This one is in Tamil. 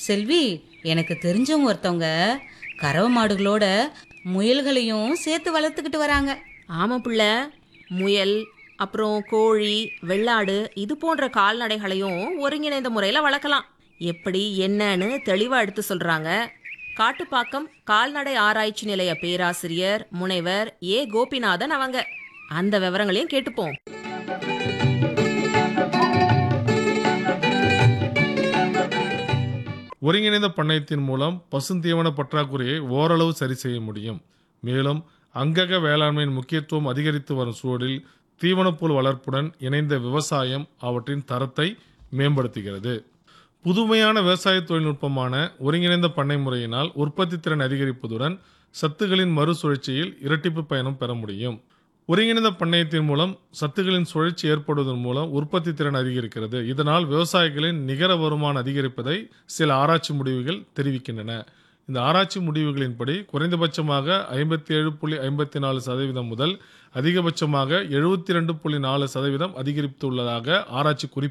செல்வி எனக்கு தெரிஞ்சவங்க ஒருத்தவங்க கறவை மாடுகளோட முயல்களையும் சேர்த்து வளர்த்துக்கிட்டு வராங்க ஆமா புள்ள முயல் அப்புறம் கோழி வெள்ளாடு இது போன்ற கால்நடைகளையும் ஒருங்கிணைந்த முறையில் வளர்க்கலாம் எப்படி என்னன்னு தெளிவாக எடுத்து சொல்றாங்க காட்டுப்பாக்கம் கால்நடை ஆராய்ச்சி நிலைய பேராசிரியர் முனைவர் ஏ கோபிநாதன் அவங்க அந்த விவரங்களையும் கேட்டுப்போம் ஒருங்கிணைந்த பண்ணையத்தின் மூலம் பசுந்தீவன பற்றாக்குறையை ஓரளவு சரி செய்ய முடியும் மேலும் அங்கக வேளாண்மையின் முக்கியத்துவம் அதிகரித்து வரும் சூழலில் தீவனப்புல் வளர்ப்புடன் இணைந்த விவசாயம் அவற்றின் தரத்தை மேம்படுத்துகிறது புதுமையான விவசாய தொழில்நுட்பமான ஒருங்கிணைந்த பண்ணை முறையினால் உற்பத்தி திறன் அதிகரிப்பதுடன் சத்துகளின் மறுசுழற்சியில் இரட்டிப்பு பயணம் பெற முடியும் ஒருங்கிணைந்த பண்ணையத்தின் மூலம் சத்துகளின் சுழற்சி ஏற்படுவதன் மூலம் உற்பத்தி திறன் அதிகரிக்கிறது இதனால் விவசாயிகளின் நிகர வருமானம் அதிகரிப்பதை சில ஆராய்ச்சி முடிவுகள் தெரிவிக்கின்றன இந்த ஆராய்ச்சி முடிவுகளின்படி குறைந்தபட்சமாக ஐம்பத்தி ஏழு புள்ளி ஐம்பத்தி நாலு சதவீதம் முதல் அதிகபட்சமாக எழுபத்தி ரெண்டு புள்ளி நாலு சதவீதம் அதிகரித்துள்ளதாக ஆராய்ச்சி குறிப்பிடுகிறது